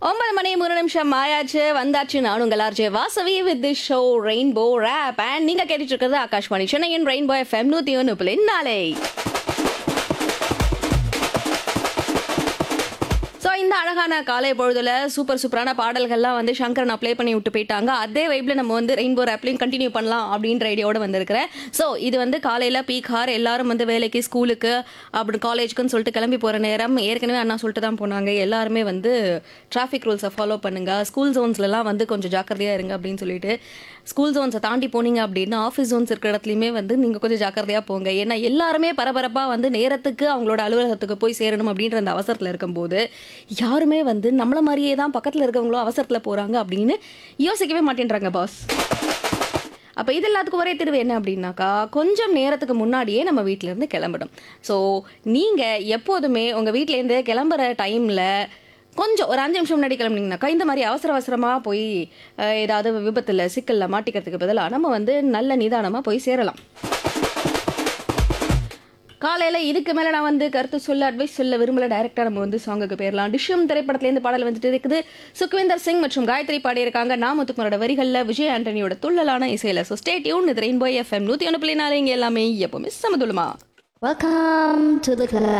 ஒன்பது மணி மூணு நிமிஷம் ஆயாச்சு வந்தாச்சு நான் உங்கள் RJ Vasavi with the show rainbow rap and நீங்க கேட்டுட்டு இருக்கிறது ஆகாஷ்வாணி சென்னையின் ரெயின்போ எஃப்எம் நூத்தி ஒன்று புள்ளி நாளை ஸோ இந்த அழகான காலை பொழுதுல சூப்பர் சூப்பரான பாடல்கள்லாம் வந்து சங்கரன் ப்ளே பண்ணி விட்டு போயிட்டாங்க அதே வைப்ல நம்ம வந்து ரெயின்போ ஆப்லையும் கண்டினியூ பண்ணலாம் அப்படின்ற ஐடியாவோட வந்திருக்கிறேன் ஸோ இது வந்து காலையில் பீக் ஹார் எல்லாரும் வந்து வேலைக்கு ஸ்கூலுக்கு அப்படி காலேஜுக்குன்னு சொல்லிட்டு கிளம்பி போகிற நேரம் ஏற்கனவே அண்ணா சொல்லிட்டு தான் போனாங்க எல்லாருமே வந்து டிராஃபிக் ரூல்ஸை ஃபாலோ பண்ணுங்க ஸ்கூல் ஜோன்ஸ்லலாம் வந்து கொஞ்சம் ஜாக்கிரதையாக இருங்க அப்படின்னு சொல்லிட்டு ஸ்கூல் ஜோன்ஸை தாண்டி போனீங்க அப்படின்னா ஆஃபீஸ் ஜோன்ஸ் இருக்கிற இடத்துலையுமே வந்து நீங்கள் கொஞ்சம் ஜாக்கிரதையாக போங்க ஏன்னா எல்லாருமே பரபரப்பாக வந்து நேரத்துக்கு அவங்களோட அலுவலகத்துக்கு போய் சேரணும் அப்படின்ற அந்த அவசரத்தில் இருக்கும்போது யாருமே வந்து நம்மள மாதிரியே தான் பக்கத்தில் இருக்கவங்களும் அவசரத்தில் போகிறாங்க அப்படின்னு யோசிக்கவே மாட்டேன்றாங்க பாஸ் அப்போ இது எல்லாத்துக்கும் ஒரே தீர்வு என்ன அப்படின்னாக்கா கொஞ்சம் நேரத்துக்கு முன்னாடியே நம்ம வீட்டிலேருந்து கிளம்பணும் ஸோ நீங்கள் எப்போதுமே உங்கள் வீட்டிலேருந்து கிளம்புற டைமில் கொஞ்சம் ஒரு அஞ்சு நிமிஷம் முன்னாடி கிளம்புனீங்கனாக்கா இந்த மாதிரி அவசர அவசரமாக போய் அஹ், ஏதாவது விபத்தில் சிக்கலில் மாட்டிக்கிறதுக்கு பதிலாக நம்ம வந்து நல்ல நிதானமாக போய் சேரலாம் காலையில் இதுக்கு மேலே நான் வந்து கருத்து சொல்ல அட்வைஸ் சொல்ல விரும்பல டைரக்டாக நம்ம வந்து சாங்குக்கு போயிடலாம் டிஷ்யம் திரைப்படத்துலேருந்து பாடல் வந்துட்டு இருக்குது சுக்விந்தர் சிங் மற்றும் காயத்ரி பாடியிருக்காங்க நாமத்துக்குமரோட வரிகளில் விஜய் ஆண்டனியோட துள்ளலான இசையில் ஸோ ஸ்டே டியூன் இது ரெயின்போ எஃப்எம் நூற்றி ஒன்று புள்ளி நாலு இங்கே எல்லாமே எப்போவுமே சமதுலமா Welcome to the club.